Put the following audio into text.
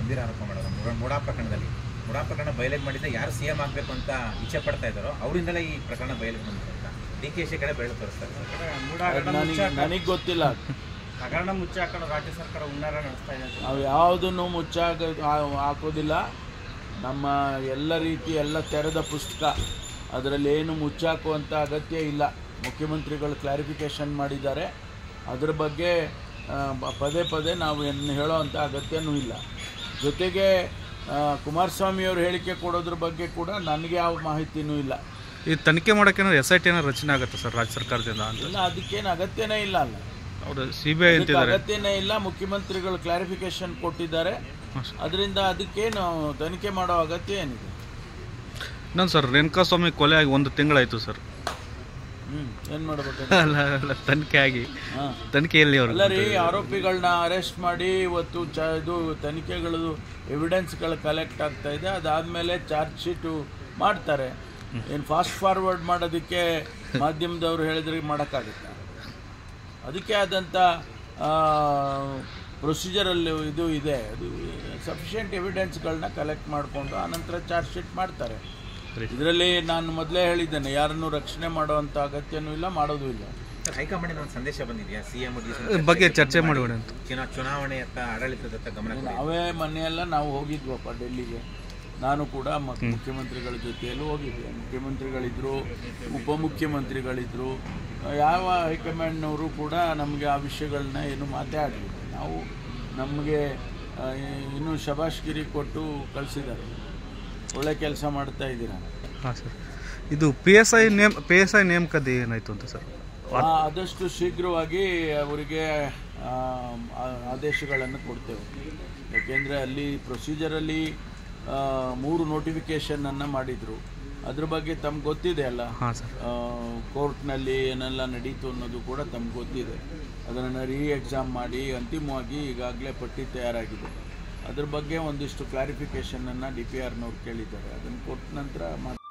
ಗಂಭೀರ ಆರೋಪ ಮಾಡೋದು ಮುಡ- ಮುಡಾ ಪ್ರಕರಣದಲ್ಲಿ ಮುಡಾ ಪ್ರಕರಣ ಬಯಲಿಗೆ ಮಾಡಿದ್ದೆ ಯಾರು ಸಿ ಎಂ ಆಗಬೇಕು ಅಂತ ಇಚ್ಛೆ ಪಡ್ತಾ ಇದ್ದಾರೋ ಅವರಿಂದಲೇ ಈ ಪ್ರಕರಣ ಬಯಲಿಗೆ ಬಂದಿದೆ ಅಂತ ಡಿ ಕೆ ಶಿ ಕಡೆ ಬೆರಳು ತೋರಿಸ್ತಾರೆ ಅದು ನನಗೆ ನನಗೆ ಗೊತ್ತಿಲ್ಲ ಹಗರಣ ಮುಚ್ಚಿ ಹಾಕೊಂಡು ರಾಜ್ಯ ಸರ್ಕಾರ ಹುನ್ನಾರ ನಡೆಸ್ತಾ ಇದೆ ಅಂತ. ನಾವು ಯಾವುದನ್ನು ಮುಚ್ಚಾಗ ಆ- ಹಾಕೋದಿಲ್ಲ ನಮ್ಮ ಎಲ್ಲ ರೀತಿ ಎಲ್ಲ ತೆರೆದ ಪುಸ್ತಕ ಅದರಲ್ಲಿ ಏನು ಮುಚ್ಚಾಕುವಂಥ ಅಗತ್ಯ ಇಲ್ಲ ಮುಖ್ಯಮಂತ್ರಿಗಳು ಕ್ಲಾರಿಫಿಕೇಷನ್ ಮಾಡಿದ್ದಾರೆ ಅದ್ರ ಬಗ್ಗೆ ಆ, ಬ- ಪದೇ ಪದೇ ನಾವು ಏನು ಹೇಳೋವಂಥ ಅಗತ್ಯನೂ ಇಲ್ಲ ಜೊತೆಗೆ ಆ, ಕುಮಾರಸ್ವಾಮಿಯವರು ಹೇಳಿಕೆ ಕೊಡೋದ್ರ ಬಗ್ಗೆ ಕೂಡ ನನಗೆ ಯಾವ ಮಾಹಿತಿನೂ ಇಲ್ಲ ಈ ತನಿಖೆ ಮಾಡೋಕೆ ಏನಾದ್ರು ಎಸ್ ಐ ಟಿ ಏನಾದ್ರು ರಚನೆ ಆಗುತ್ತೆ ಸರ್ ರಾಜ್ಯ ಸರ್ಕಾರದಿಂದ ಅಂತ ಇಲ್ಲ ಅದಕ್ಕೇನು ಅಗತ್ಯನೇ ಇಲ್ಲ ಅಲ್ಲ ಹೌದು ಸಿ ಬಿ ಐ ಅದಕ್ಕೆ ಅಂತಿದ್ದಾರೆ ಅಗತ್ಯನೇ ಇಲ್ಲ ಮುಖ್ಯಮಂತ್ರಿಗಳು ಕ್ಲಾರಿಫಿಕೇಶನ್ ಕೊಟ್ಟಿದ್ದಾರೆ ಅದರಿಂದ ಅದಕ್ಕೇನು ತನಿಖೆ ಮಾಡೋ ಅಗತ್ಯ ಏನಿದೆ ಇನ್ನೊಂದು ಸರ್ ರೇಣುಕಾ ಸ್ವಾಮಿ ಕೊಲೆ ಆಗಿ ಒಂದು ತಿಂಗಳಾಯಿತು ಸರ್ ಹ್ಮ್ ಏನ್ ಮಾಡ್ಬೇಕು ಅಲ್ಲ ಅಲ್ಲ ತನಿಖೆ ಆಗಿ ಹಾ. ತನಿಖೆಯಲ್ಲಿ ಅವರು ಅಲ್ಲ ರೀ ಆರೋಪಿಗಳನ್ನ ಅರೆಸ್ಟ್ ಮಾಡಿ ಇವತ್ತು ಚ ಇದು ತನಿಖೆಗಳು ಎವಿಡೆನ್ಸ್ಗಳು ಕಲೆಕ್ಟ್ ಆಗ್ತಾ ಇದೆ ಅದಾದಮೇಲೆ ಚಾರ್ಜ್ ಶೀಟು ಮಾಡ್ತಾರೆ ಏನು ಫಾಸ್ಟ್ ಫಾರ್ವರ್ಡ್ ಮಾಡೋದಕ್ಕೆ ಮಾಧ್ಯಮದವ್ರು ಹೇಳಿದ್ರೆ ಮಾಡೋಕ್ಕಾಗುತ್ತಾ ಅದಕ್ಕೆ ಆದಂಥ ಪ್ರೊಸೀಜರಲ್ಲಿ ಇದು ಇದೆ ಅದು ಸಫಿಷಿಯೆಂಟ್ ಎವಿಡೆನ್ಸ್ಗಳನ್ನ ಕಲೆಕ್ಟ್ ಮಾಡಿಕೊಂಡು ಆನಂತರ ಚಾರ್ಜ್ ಶೀಟ್ ಮಾಡ್ತಾರೆ ಇದರಲ್ಲಿ ನಾನು ಮೊದಲೇ ಹೇಳಿದ್ದೇನೆ ಯಾರನ್ನು ರಕ್ಷಣೆ ಮಾಡುವಂಥ ಅಗತ್ಯನೂ ಇಲ್ಲ ಮಾಡೋದು ಇಲ್ಲ ಸರ್ ಹೈಕಮಾಂಡಿನ ಒಂದು ಸಂದೇಶ ಬಂದಿದೆಯಾ ಸಿ ಎಂ ಬಗ್ಗೆ ಚರ್ಚೆ ಮಾಡೋಣ ಅಂತ ಚುನಾವಣೆಯತ್ತ ಆಡಳಿತದತ್ತ ಗಮನ ಕೊಡಿ. ನಾವೇ ಮೊನ್ನೆಯೆಲ್ಲ ನಾವು ಹೋಗಿದ್ವಪ್ಪ ಡೆಲ್ಲಿಗೆ ನಾನು ಕೂಡ ಮ- ಮುಖ್ಯಮಂತ್ರಿಗಳ ಜೊತೆಯಲ್ಲೂ ಹೋಗಿದ್ದೆ ಮುಖ್ಯಮಂತ್ರಿಗಳಿದ್ರು ಉಪಮುಖ್ಯಮಂತ್ರಿಗಳಿದ್ರು ಯಾವ ಹೈಕಮಾಂಡ್ನವರು ಕೂಡ ನಮಗೆ ಆ ವಿಷಯಗಳನ್ನ ಏನು ಮಾತಾಡಲಿಲ್ಲ ನಾವು ನಮಗೆ ಆ, ಇನ್ನೂ ಶಬಾಷ್ಗಿರಿ ಕೊಟ್ಟು ಕಳಿಸಿದ್ದಾರೆ ಒಳ್ಳೆ ಕೆಲಸ ಮಾಡ್ತಾ ಇದ್ದೀರಾ ಹಾಂ ಸರ್ ಇದು P S I name P S I ನೇಮಕದ್ದು ಏನಾಯಿತು ಅಂತ ಸರ್ ಆ, ಆದಷ್ಟು ಶೀಘ್ರವಾಗಿ ಅವರಿಗೆ ಆ, ಆ- ಆದೇಶಗಳನ್ನು ಕೊಡ್ತೇವೆ ಯಾಕೆಂದರೆ ಅಲ್ಲಿ ಪ್ರೊಸೀಜರಲ್ಲಿ ಆ, ಮೂರು ನೋಟಿಫಿಕೇಷನನ್ನು ಮಾಡಿದರು ಅದ್ರ ಬಗ್ಗೆ ತಮ್ಗೆ ಗೊತ್ತಿದೆ ಅಲ್ಲ ಹಾಂ ಸರ್ ಕೋರ್ಟ್ನಲ್ಲಿ ಏನೆಲ್ಲ ನಡೀತು ಅನ್ನೋದು ಕೂಡ ತಮ್ಗೆ ಗೊತ್ತಿದೆ ಅದನ್ನು ರೀ ಎಕ್ಸಾಮ್ ಮಾಡಿ ಅಂತಿಮವಾಗಿ ಈಗಾಗಲೇ ಪಟ್ಟಿ ತಯಾರಾಗಿದೆ ಅದ್ರ ಬಗ್ಗೆ ಒಂದಿಷ್ಟು ಕ್ಲಾರಿಫಿಕೇಷನನ್ನು ಡಿ ಪಿ ಆರ್ನವ್ರು ಕೇಳಿದ್ದಾರೆ ಅದನ್ನು ಕೊಟ್ಟ ನಂತರ ಮಾತು